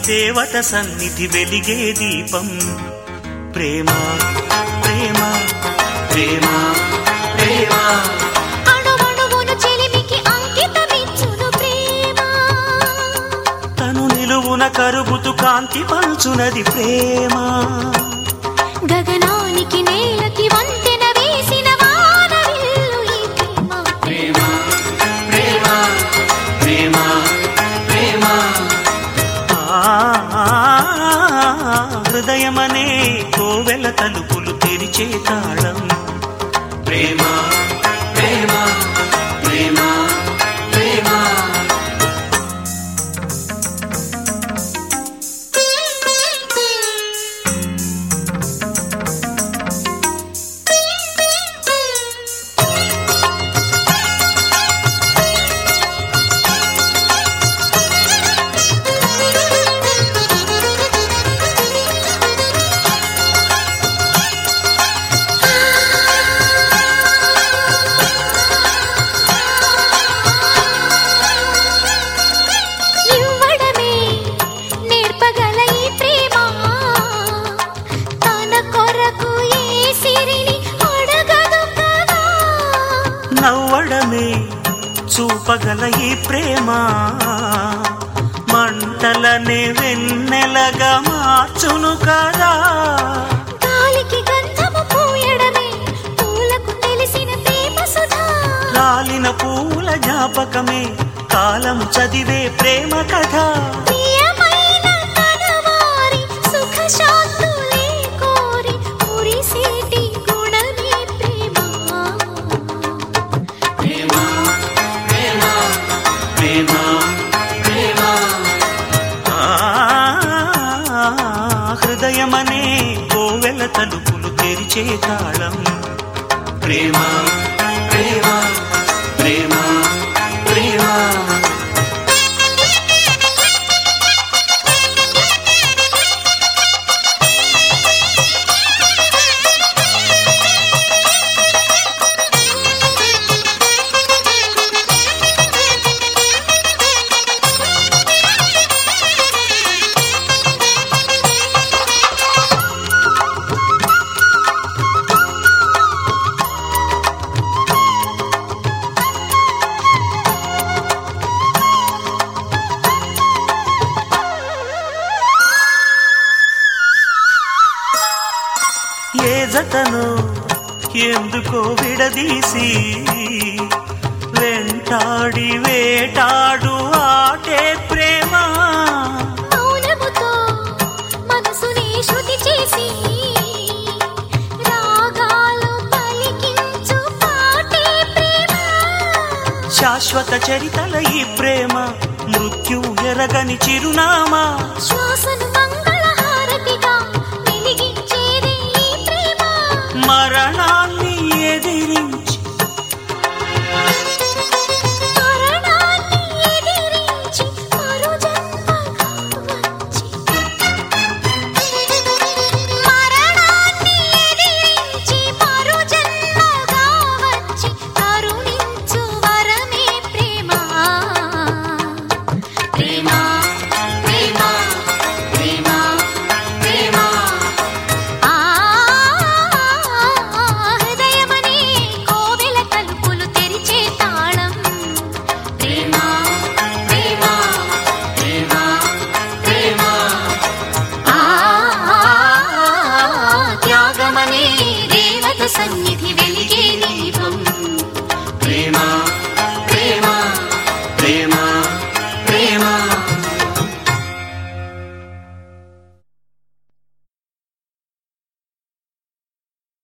సేవట సన్నిధి వెలిగే దీపం ప్రేమ ప్రేమ ప్రేమ ప్రేమ అణువణువును చెలిమికి అంకితమిచ్చును ప్రేమ తను నిలువున కరుగుతు కాంతి పంచునది ప్రేమ గగనానికి నేలకి వంతెన వేసిన వానవిల్లు ఈ ప్రేమ ప్రేమ ప్రేమ ప్రేమ ఆ, హృదయమనే కోవెల తలుపులు తెరిచే తాళం ప్రేమ ప్రేమ ప్రేమ ప్రేమ ఇవ్వడమే నేర్పగల ఈ ప్రేమ తన కొరకు ఏ సిరిని అడగదు కదా నవ్వడమే చూపగల ఈ ప్రేమ మంటలనే వెన్నెలగా మార్చును కదా గాలికి గంధము పూయడమే పూలకు తెలిసిన ప్రేమ సుధా రాలిన పూల జ్ఞాపకమే కాలం చదివే ప్రేమ కథ ప్రియమైన తనవారి సుఖ శాంతులే కోరి మురిసేటి గుణమే ప్రేమ ప్రేమ ప్రేమ ప్రేమ ప్రేమ ఆ, హృదయమనే కోవెల తలుపులు తెరిచే తాళం ప్రేమ ప్రేమ ప్రేమ ప్రేమ ఏ జతను ఎందుకో విడదీసి వెంటాడి వేటాడు ఆటే ప్రేమ మౌనముతో మనసుని శృతి చేసి రాగాలు పలికించు పాటే ప్రేమ శాశ్వత చరితల ఈ ప్రేమ మృత్యు ఎరగని చిరునామా